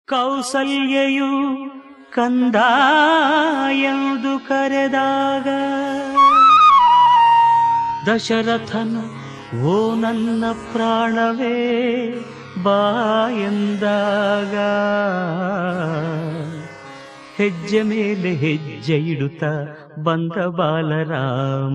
ಕೌಸಲ್ಯೆಯು ಕಂದ ಎಂದು ಕರೆದಾಗ ದಶರಥನ ಓ ನನ್ನ ಪ್ರಾಣವೇ ಬಾಯಂದಾಗ ಹೆಜ್ಜೆ ಮೇಲೆ ಹೆಜ್ಜೆ ಇಡುತ್ತ ಬಂದ ಬಾಲರಾಮ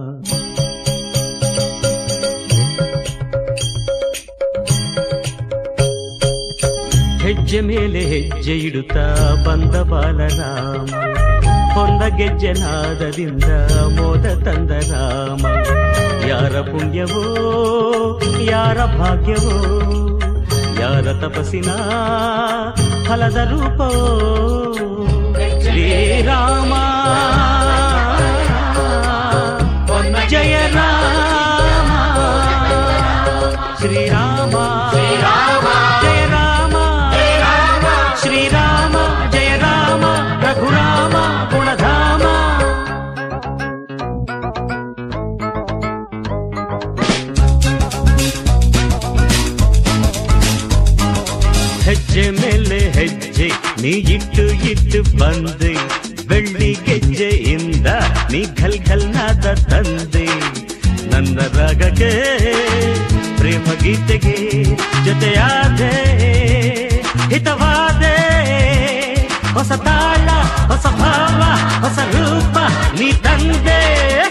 ಹೆಜ್ಜೆ ಮೇಲೆ ಹೆಜ್ಜೆ ಇಡುತ್ತಾ ಬಂದ ಬಾಲರಾಮ ಹೊಂದ ಗೆಜ್ಜೆ ನಾದದಿಂದ ಮೋದ ತಂದ ರಾಮ ಯಾರ ಪುಣ್ಯವೋ ಯಾರ ಭಾಗ್ಯವೋ ಯಾರ ತಪಸ್ಸಿನ ಫಲದ ರೂಪವೋ ಶ್ರೀರಾಮ ಜಯ ರಾಮ ಶ್ರೀರಾಮ ಜಯ ರಾಮ ಶ್ರೀರಾಮ ಜಯ ರಾಮ ರಘುರಾಮ ಗುಣಧಾಮ ಹೆಜ್ಜೆ ಮೇಲೆ ಹೆಜ್ಜೆ ನೀ ಇಟ್ಟು ಇಟ್ಟು ಬಂದೆ ಬೆಳ್ಳಿ ಗೆಜ್ಜೆಯಿಂದ ನೀ ಘಲ್ ಘಲ್ ನಾದ ತಂದೆ ನನ್ನ ರಾಗಕ್ಕೆ ಪ್ರೇಮ ಗೀತೆಗೆ ಜೊತೆಯಾದೆ ಹಿತವಾದೆ ಹೊಸ ತಾಳ ಹೊಸ ಭಾವ ಹೊಸ ರೂಪ ನೀ ತಂದೆ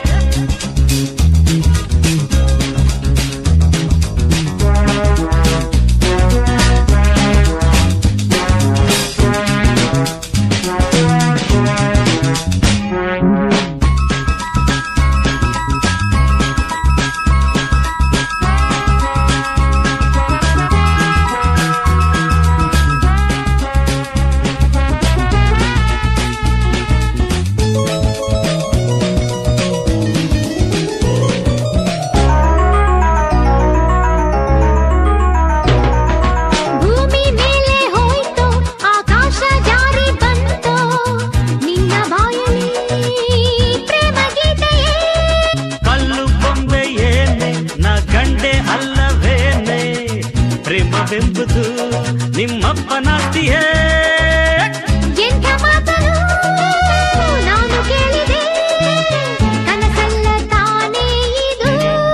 ಭೂಮಿ ಮೇಲೆ ಹೋಯ್ತು ಆಕಾಶ ಜಾರಿ ಬಂತು ನಿನ್ನ ಬಾಯಲ್ಲಿ ಪ್ರೇಮ ಗೀತೆಯೇ ಕಲ್ಲು ಬೊಂಬೆ ಏನೆ ನ ಗಂಡೆ ಅಲ್ಲವೇನೆ ಪ್ರೇಮವೆಂಬುದು ನಿಮ್ಮಪ್ಪನಾಸ್ತಿಯೇ ಎಂಥ ಮಾತನು ನಾನು ಕೇಳಿದೆ ಕನಸಲ್ಲ ತಾನೇ ಇದು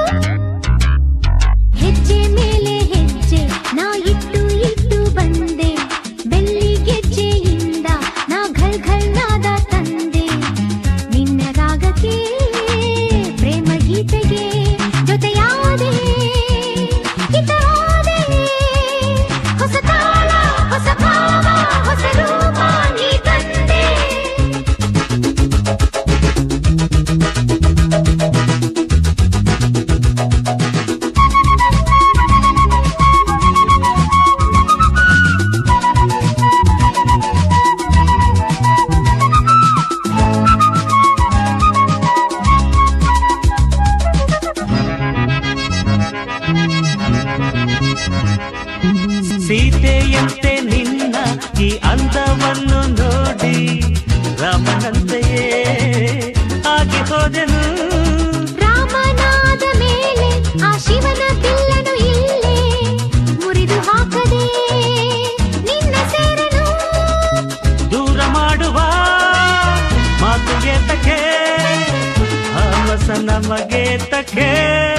ಹೆಜ್ಜೆ ಮೇಲೆ ಹೆಜ್ಜೆ ನಾ ಇಟ್ಟು ಇಟ್ಟು ಬಂದೆ ಬೆಳ್ಳಿ ಗೆಜ್ಜೆಯಿಂದ ನಾ ಘಲ್ ಘಲ್ ನಾದ ತಂದೆ ನಿನ್ನ ರಾಗಕ್ಕೆ ಪ್ರೇಮ ಗೀತೆಗೆ ಜೊತೆಯಾದೆ ಹಿತವಾದೆ ಹೊಸ ತಾಳ ಹೊಸ ಭಾವ ಹೊಸ ರೂಪ ನೀ ತಂದೆ ಸೀತೆಯಂತೆ ನಿನ್ನ ಈ ಅಂದವನ್ನು ನೋಡಿ ರಾಮನಂತೆಯೇ ಆಗಿ ಹೋದೆನು ರಾಮನಾದ ಮೇಲೆ ಆ ಶಿವನ ಬಿಲ್ಲನು ಇಲ್ಲೇ ಮುರಿದು ಹಾಕದೆ ನಿನ್ನ ಸೇರನು ದೂರ ಮಾಡುವ ಮಾತು ಏತಕ್ಕೆ ಆಮಸ ನಮಗೆ ತಕ್ಕೆ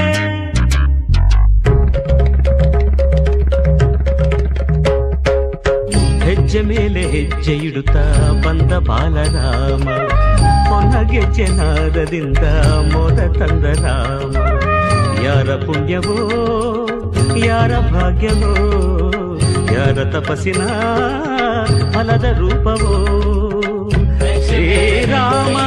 ಹೆಜ್ಜೆ ಮೇಲೆ ಹೆಜ್ಜೆ ಇಡುತ್ತಾ ಬಂದ ಬಾಲರಾಮ ಹೊನ್ನ ಗೆಜ್ಜೆ ನಾದದಿಂದ ಮೋದ ತಂದ ರಾಮ ಯಾರ ಪುಣ್ಯವೋ ಯಾರ ಭಾಗ್ಯವೋ ಯಾರ ತಪಸ್ಸಿನ ಫಲದ ರೂಪವೋ ಶ್ರೀರಾಮ